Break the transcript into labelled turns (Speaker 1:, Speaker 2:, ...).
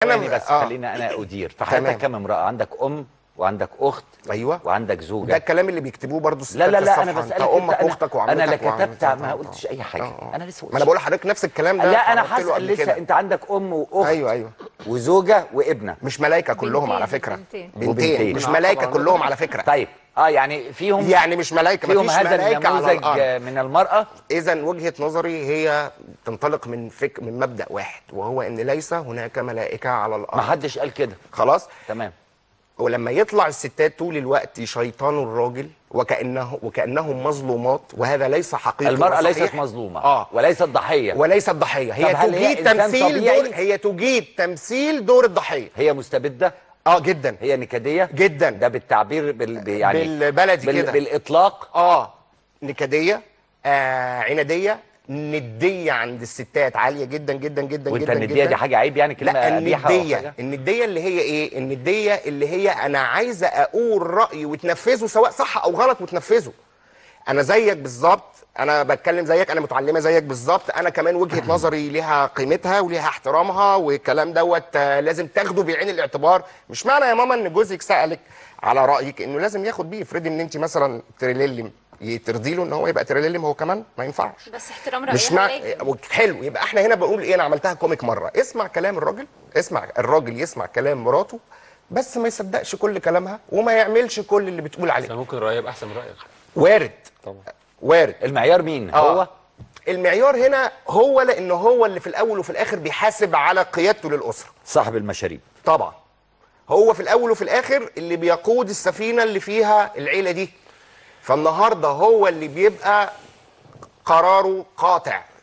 Speaker 1: ثواني بس
Speaker 2: آه.
Speaker 1: خليني انا ادير فحضرتك
Speaker 2: تمام.
Speaker 1: كم امراه عندك ام وعندك اخت
Speaker 2: ايوه
Speaker 1: وعندك زوجه
Speaker 2: ده الكلام اللي بيكتبوه برضو
Speaker 1: لا لا لا انا
Speaker 2: الصفحة.
Speaker 1: بسالك
Speaker 2: انت امك
Speaker 1: أنت- أنا-
Speaker 2: واختك وعمتك
Speaker 1: انا لا
Speaker 2: وعمتك.
Speaker 1: كتبت ما قلتش اي حاجه
Speaker 2: آه.
Speaker 1: انا لسه
Speaker 2: ما انا بقول لحضرتك نفس الكلام ده
Speaker 1: لا انا
Speaker 2: عرضت له
Speaker 1: هسال
Speaker 2: قبل
Speaker 1: لسه
Speaker 2: كده.
Speaker 1: انت عندك ام واخت
Speaker 2: ايوه ايوه
Speaker 1: وزوجه وابنه
Speaker 2: مش ملايكه كلهم
Speaker 3: بنتين،
Speaker 2: على فكره
Speaker 3: بنتين.
Speaker 2: بنتين
Speaker 1: وبنتين.
Speaker 2: مش ملايكه كلهم على فكره
Speaker 1: طيب اه يعني فيهم
Speaker 2: يعني مش ملايكه
Speaker 1: فيهم
Speaker 2: مفيش
Speaker 1: هذا
Speaker 2: ملايكه على
Speaker 1: النموذج
Speaker 2: الارض
Speaker 1: من المراه
Speaker 2: اذا وجهه نظري هي تنطلق من فك من مبدا واحد وهو ان ليس هناك ملائكه على
Speaker 1: ما
Speaker 2: الارض
Speaker 1: حدش قال كده
Speaker 2: خلاص
Speaker 1: تمام
Speaker 2: ولما يطلع الستات طول الوقت يشيطانوا الراجل وكانه وكانهم مظلومات وهذا ليس حقيقي
Speaker 1: المراه
Speaker 2: وصحيح.
Speaker 1: ليست مظلومه
Speaker 2: اه
Speaker 1: وليست ضحيه
Speaker 2: وليست ضحيه هي
Speaker 1: طب هل هي
Speaker 2: تجيد
Speaker 1: إنسان
Speaker 2: تمثيل
Speaker 1: طبيعي؟
Speaker 2: دور هي تجيد تمثيل دور الضحيه
Speaker 1: هي مستبده
Speaker 2: اه جدا
Speaker 1: هي نكديه
Speaker 2: جدا.
Speaker 1: ده بالتعبير بال... ب- يعني
Speaker 2: بالبلدي
Speaker 1: بال...
Speaker 2: كده.
Speaker 1: بالاطلاق
Speaker 2: اه نكديه آه عناديه نديه عند الستات عاليه جدا جدا جدا
Speaker 1: وانت
Speaker 2: جدا
Speaker 1: النديه
Speaker 2: جدا
Speaker 1: دي حاجه عيب يعني كلمه
Speaker 2: لا
Speaker 1: قبيحه أو
Speaker 2: النديه
Speaker 1: حاجة؟
Speaker 2: النديه اللي هي ايه النديه اللي هي انا عايزه اقول رايي وتنفذه سواء صح او غلط وتنفذه انا زيك بالظبط انا بتكلم زيك انا متعلمه زيك بالظبط انا كمان وجهه نظري ليها قيمتها وليها احترامها والكلام دوت آه، لازم تاخده بعين الاعتبار مش معنى يا ماما ان جوزك سالك على رايك انه لازم ياخد بيه افرضي ان انت مثلا تريليلم ترضي له ان هو يبقى تريليلم هو كمان ما ينفعش
Speaker 3: بس احترام
Speaker 2: مش
Speaker 3: رأيها
Speaker 2: مع...
Speaker 3: لازم.
Speaker 2: حلو يبقى احنا هنا بنقول ايه انا عملتها كوميك مره اسمع كلام الراجل اسمع الراجل يسمع كلام مراته بس ما يصدقش كل كلامها وما يعملش كل اللي بتقول
Speaker 4: بس
Speaker 2: عليه
Speaker 4: ممكن رأيي يبقى احسن من رأيك
Speaker 2: وارد
Speaker 4: طبعا
Speaker 2: وارد
Speaker 1: المعيار مين
Speaker 2: آه.
Speaker 1: هو
Speaker 2: المعيار هنا هو لانه هو اللي في الاول وفي الاخر بيحاسب على قيادته للاسره
Speaker 1: صاحب المشاريب
Speaker 2: طبعا هو في الاول وفي الاخر اللي بيقود السفينه اللي فيها العيله دي فالنهارده هو اللي بيبقى قراره قاطع